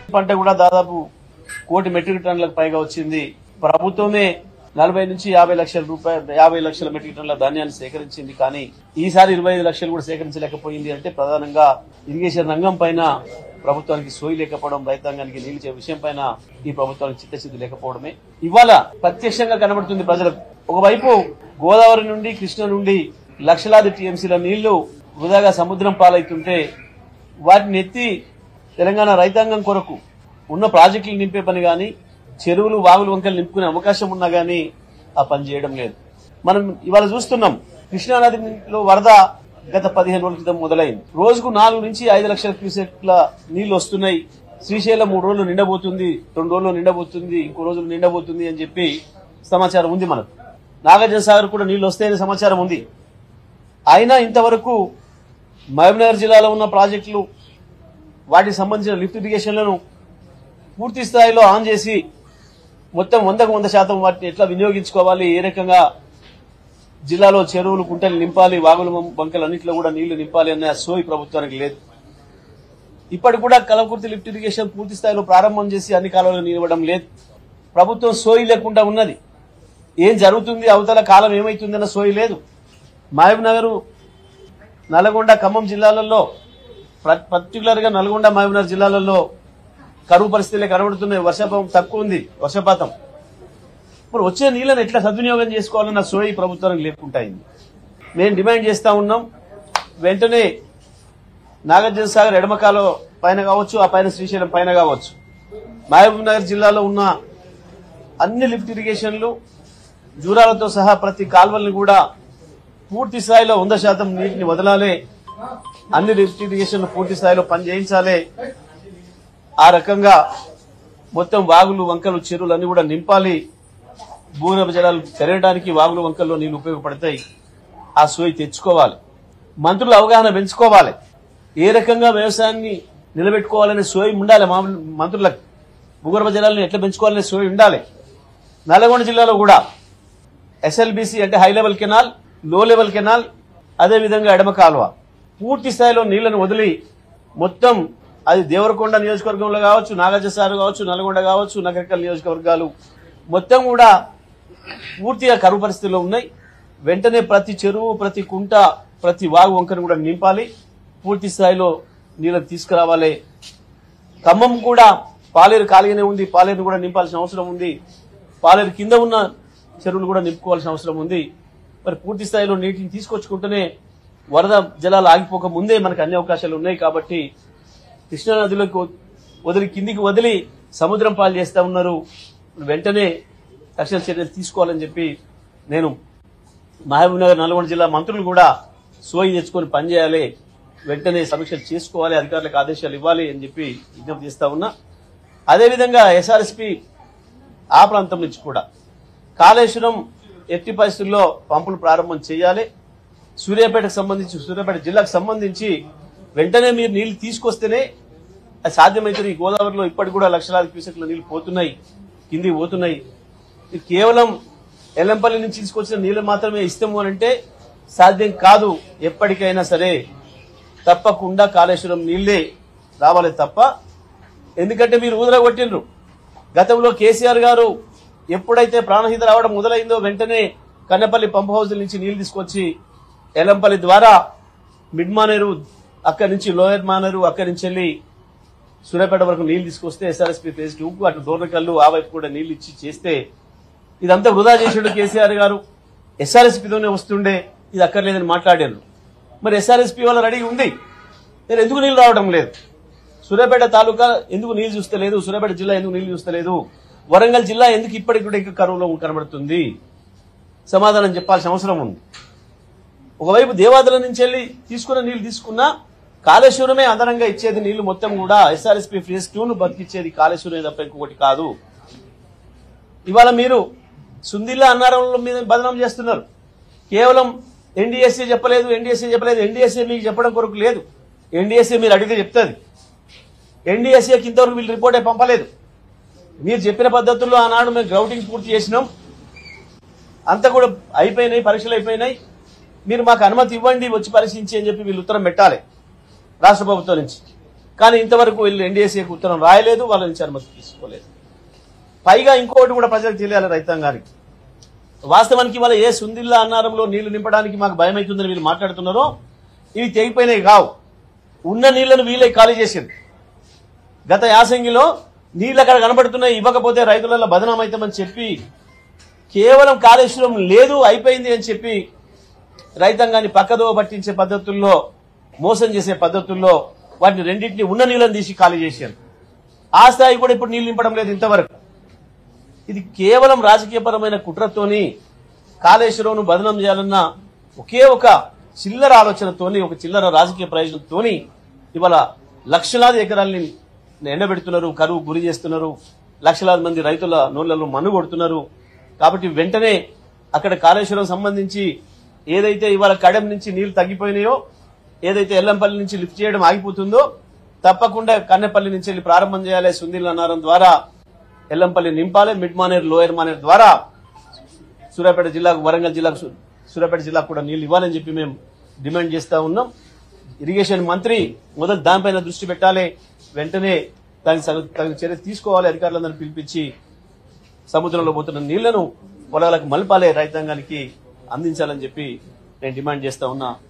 పంట కూడా దాదాపు కోటి మెట్రిక్ టన్నులకు పైగా వచ్చింది ప్రభుత్వమే నలభై నుంచి యాభై లక్షల రూపాయలు యాభై లక్షల మెట్రిక్ టన్నుల ధాన్యాన్ని సేకరించింది కానీ ఈసారి ఇరవై ఐదు లక్షలు కూడా సేకరించలేకపోయింది అంటే ప్రధానంగా ఇరిగేషన్ రంగం పైన ప్రభుత్వానికి సోయి లేకపోవడం రైతాంగానికి నిలిచే విషయం పైన ఈ ప్రభుత్వానికి చిత్తశుద్ధి లేకపోవడమే ఇవాళ ప్రత్యక్షంగా కనబడుతుంది ప్రజలకు ఒకవైపు గోదావరి నుండి కృష్ణ నుండి లక్షలాది టీఎంసీల నీళ్లు వృధాగా సముద్రం పాలవుతుంటే వాటిని ఎత్తి తెలంగాణ రైతాంగం కొరకు ఉన్న ప్రాజెక్టులు నింపే పని గాని చెరువులు వాగులు వంకలు నింపుకునే అవకాశం ఉన్నా గానీ ఆ పని చేయడం లేదు మనం ఇవాళ చూస్తున్నాం కృష్ణానదిలో వరద గత పదిహేను రోజుల క్రితం మొదలైంది రోజుకు నాలుగు నుంచి ఐదు లక్షల క్యూసెక్ల నీళ్లు వస్తున్నాయి శ్రీశైలం మూడు రోజులు నిండబోతుంది రెండు రోజులు నిండబోతుంది ఇంకో రోజులు నిండబోతుంది అని చెప్పి సమాచారం ఉంది మనకు నాగార్జున సాగర్ కూడా నీళ్లు వస్తాయనే సమాచారం ఉంది అయినా ఇంతవరకు మహబూబ్నగర్ జిల్లాలో ఉన్న ప్రాజెక్టులు వాటికి సంబంధించిన లిఫ్ట్ ఇరిగేషన్లను పూర్తి స్థాయిలో ఆన్ చేసి మొత్తం వందకు వంద శాతం వాటిని ఎట్లా వినియోగించుకోవాలి ఏ రకంగా జిల్లాలో చెరువులు కుంటలు నింపాలి వాగులు బంకలు అన్నింటిలో కూడా నీళ్లు నింపాలి అనే సోయి ప్రభుత్వానికి లేదు ఇప్పటికి కూడా కలవకుర్తి లిఫ్ట్ ఇరిగేషన్ పూర్తి స్థాయిలో ప్రారంభం చేసి అన్ని కాలంలో నిలవడం లేదు ప్రభుత్వం సోయి లేకుండా ఉన్నది ఏం జరుగుతుంది అవతల కాలం ఏమైతుందన్న సోయి లేదు మహబూబ్ నగర్ నల్గొండ ఖమ్మం జిల్లాలలో పర్టికులర్ గా నల్గొండ మహబూబ్నగర్ జిల్లాలలో కరువు పరిస్థితులే కనబడుతున్నాయి వర్షపాతం తక్కువ ఉంది వర్షపాతం మరి వచ్చే నీళ్ళని ఎట్లా సద్వినియోగం చేసుకోవాలన్న సోయి ప్రభుత్వానికి లేకుండా అయింది మేము డిమాండ్ చేస్తా ఉన్నాం వెంటనే నాగార్జున సాగర్ ఎడమకాలో పైన కావచ్చు ఆ పైన శ్రీశైలం పైన కావచ్చు మహబూబ్ నగర్ జిల్లాలో ఉన్న అన్ని లిఫ్ట్ ఇరిగేషన్లు జూరాలతో సహా ప్రతి కాల్వల్ని కూడా పూర్తి స్థాయిలో వంద శాతం నీటిని వదలాలి అన్ని లిఫ్ట్ ఇరిగేషన్ పూర్తి స్థాయిలో పని చేయించాలి ఆ రకంగా మొత్తం వాగులు వంకలు చెరువులు అన్ని కూడా నింపాలి భూగర్భ జలాలు పెరగడానికి వాగులు వంకల్లో నీళ్లు ఉపయోగపడతాయి ఆ సోయి తెచ్చుకోవాలి మంత్రుల అవగాహన పెంచుకోవాలి ఏ రకంగా వ్యవసాయాన్ని నిలబెట్టుకోవాలనే సోయి ఉండాలి మామూలు మంత్రులకు భూగర్భ జలాలను ఎట్లా పెంచుకోవాలనే సోయి ఉండాలి నల్గొండ జిల్లాలో కూడా ఎస్ఎల్బిసి అంటే high level canal low level canal అదేవిధంగా ఎడమ కాలువ పూర్తి స్థాయిలో నీళ్లను వదిలి మొత్తం అది దేవరకొండ నియోజకవర్గంలో కావచ్చు నాగార్జునసాగర్ కావచ్చు నల్గొండ కావచ్చు నగరికల్ నియోజకవర్గాలు మొత్తం కూడా పూర్తిగా కరువు పరిస్థితుల్లో ఉన్నాయి వెంటనే ప్రతి చెరువు ప్రతి కుంట ప్రతి వాగు వంకను కూడా నింపాలి పూర్తి స్థాయిలో నీళ్ళని తీసుకురావాలి ఖమ్మం కూడా పాలేరు ఖాళీగానే ఉంది పాలేరు కూడా నింపాల్సిన అవసరం ఉంది పాలేరు కింద ఉన్న చెరువులు కూడా నింపుకోవాల్సిన అవసరం ఉంది మరి పూర్తి స్థాయిలో నీటిని తీసుకొచ్చుకుంటూనే వరద జలాలు ఆగిపోక ముందే మనకు అన్ని అవకాశాలు ఉన్నాయి కాబట్టి కృష్ణా నదిలోకి వ- వదిలి కిందికి వదిలి సముద్రం పాలు చేస్తా ఉన్నారు వెంటనే తక్షణ చర్యలు తీసుకోవాలని చెప్పి నేను మహబూబ్ నగర్ నల్గొండ జిల్లా మంత్రులు కూడా సోయి తెచ్చుకొని పనిచేయాలి వెంటనే సమీక్షలు చేసుకోవాలి అధికారులకు ఆదేశాలు ఇవ్వాలి అని చెప్పి విజ్ఞప్తి చేస్తా ఉన్నా అదేవిధంగా ఎస్ఆర్ఎస్పి ఆ ప్రాంతం నుంచి కూడా కాళేశ్వరం ఎట్టి పరిస్థితుల్లో పంపులు ప్రారంభం చేయాలి సూర్యాపేటకు సంబంధించి సూర్యాపేట జిల్లాకు సంబంధించి వెంటనే మీరు నీళ్లు తీసుకొస్తేనే అది సాధ్యమవుతుంది ఈ గోదావరిలో ఇప్పటికి కూడా లక్షలాది క్యూసెక్ల నీళ్లు పోతున్నాయి కిందికి పోతున్నాయి ఇది కేవలం ఎల్లంపల్లి నుంచి తీసుకొచ్చిన నీళ్లు మాత్రమే ఇస్తాము అని అంటే సాధ్యం కాదు ఎప్పటికైనా సరే తప్పకుండా కాళేశ్వరం నీళ్లే రావాలి తప్ప ఎందుకంటే మీరు ఊదర కొట్టిండ్రు గతంలో కేసీఆర్ గారు ఎప్పుడైతే ప్రాణహిత రావడం మొదలైందో వెంటనే కన్నపల్లి పంప్ హౌస్ నుంచి నీళ్లు తీసుకొచ్చి ఎలంపల్లి ద్వారా మిడ్ మానేరు అక్కడి నుంచి లోయర్ మానేరు అక్కడి నుంచి వెళ్ళి సూర్యాపేట వరకు నీళ్లు తీసుకొస్తే ఎస్ఆర్ఎస్పీ ఫేజ్ టూ అటు దూరకల్లు ఆ వైపు కూడా నీళ్లు ఇచ్చి చేస్తే ఇదంతా వృధా చేసాడు కేసీఆర్ గారు ఎస్ఆర్ఎస్పీతోనే వస్తుండే ఇది అక్కర్లేదని మాట్లాడారు మరి ఎస్ఆర్ఎస్పీ వాళ్ళ రెడీ ఉంది నేను ఎందుకు నీళ్లు రావడం లేదు సూర్యాపేట తాలూకా ఎందుకు నీళ్లు చూస్తలేదు సూర్యాపేట జిల్లా ఎందుకు నీళ్లు చూస్తలేదు వరంగల్ జిల్లా ఎందుకు ఇప్పటికి కూడా ఇంకా కరువులో కనబడుతుంది సమాధానం చెప్పాల్సిన అవసరం ఉంది ఒకవైపు దేవాదుల నుంచి వెళ్ళి తీసుకున్న నీళ్లు తీసుకున్నా కాళేశ్వరమే అదనంగా ఇచ్చేది నీళ్లు మొత్తం కూడా ఎస్ఆర్ఎస్పీ ఫేజ్ టూ ను బతికిచ్చేది కాళేశ్వరమే తప్ప ఇంకొకటి కాదు ఇవాళ మీరు సుందిల్లా అన్నారంలో మీద బదనాం చేస్తున్నారు కేవలం ఎన్డీఎస్ఏ చెప్పలేదు ఎన్డీఎస్ఏ చెప్పలేదు ఎన్డీఎస్ఏ మీకు చెప్పడం కొరకు లేదు ఎన్డీఎస్ఏ మీరు అడిగితే చెప్తుంది ఎన్డీఎస్ఏకి ఇంతవరకు వీళ్ళు రిపోర్టే పంపలేదు మీరు చెప్పిన పద్ధతుల్లో ఆనాడు మేము గ్రౌటింగ్ పూర్తి చేసినాం అంతా కూడా అయిపోయినాయి పరీక్షలు అయిపోయినాయి మీరు మాకు అనుమతి ఇవ్వండి వచ్చి పరిశీలించి అని చెప్పి వీళ్ళు ఉత్తరం పెట్టాలి రాష్ట్ర ప్రభుత్వం నుంచి కానీ ఇంతవరకు వీళ్ళు ఎన్డీఎస్ఏకి ఉత్తరం రాయలేదు వాళ్ళ నుంచి అనుమతి తీసుకోలేదు పైగా ఇంకోటి కూడా ప్రజలకు తెలియాలి రైతాంగానికి వాస్తవానికి వాళ్ళ ఏ సుందిల్లా అన్నారంలో నీళ్లు నింపడానికి మాకు భయం అవుతుందని వీళ్ళు మాట్లాడుతున్నారో ఇవి తెగిపోయినాయి కావు ఉన్న నీళ్లను వీళ్ళే ఖాళీ చేసింది గత యాసంగిలో నీళ్ళు అక్కడ కనబడుతున్నాయి ఇవ్వకపోతే రైతులలో బదనాం అవుతామని చెప్పి కేవలం కాళేశ్వరం లేదు అయిపోయింది అని చెప్పి రైతాంగాన్ని పక్కదోవ పట్టించే పద్ధతుల్లో మోసం చేసే పద్ధతుల్లో వాటిని రెండింటిని ఉన్న నీళ్ళని తీసి ఖాళీ చేశారు ఆ స్థాయి కూడా ఇప్పుడు నీళ్లు నింపడం లేదు ఇంతవరకు ఇది కేవలం రాజకీయపరమైన కుట్రతోని కాళేశ్వరంను బదనం చేయాలన్న ఒకే ఒక చిల్లర ఆలోచనతోని ఒక చిల్లర రాజకీయ ప్రయోజనంతోని ఇవాళ లక్షలాది ఎకరాల్ని ఎండబెడుతున్నారు కరువు గురి చేస్తున్నారు లక్షలాది మంది రైతుల నోళ్లలో మన్ను కొడుతున్నారు కాబట్టి వెంటనే అక్కడ కాళేశ్వరం సంబంధించి ఏదైతే ఇవాళ కడెం నుంచి నీళ్లు తగ్గిపోయినాయో ఏదైతే ఎల్లంపల్లి నుంచి లిఫ్ట్ చేయడం ఆగిపోతుందో తప్పకుండా కన్నెపల్లి నుంచి వెళ్ళి ప్రారంభం చేయాలి సుందీల్ అన్నారం ద్వారా ఎల్లంపల్లి నింపాలి మిడ్ మానేర్ లోయర్ మానేర్ ద్వారా సూర్యాపేట జిల్లాకు వరంగల్ జిల్లాకు సు- సూర్యాపేట జిల్లాకు కూడా నీళ్లు ఇవ్వాలని చెప్పి మేము డిమాండ్ చేస్తా ఉన్నాం ఇరిగేషన్ మంత్రి మొదలు దానిపైన దృష్టి పెట్టాలి వెంటనే దానికి సగ- తగిన చర్య తీసుకోవాలి అధికారులందరినీ పిలిపించి సముద్రంలో పోతున్న నీళ్లను పొలాలకు మలపాలే రైతాంగానికి అందించాలని చెప్పి నేను డిమాండ్ చేస్తా ఉన్నా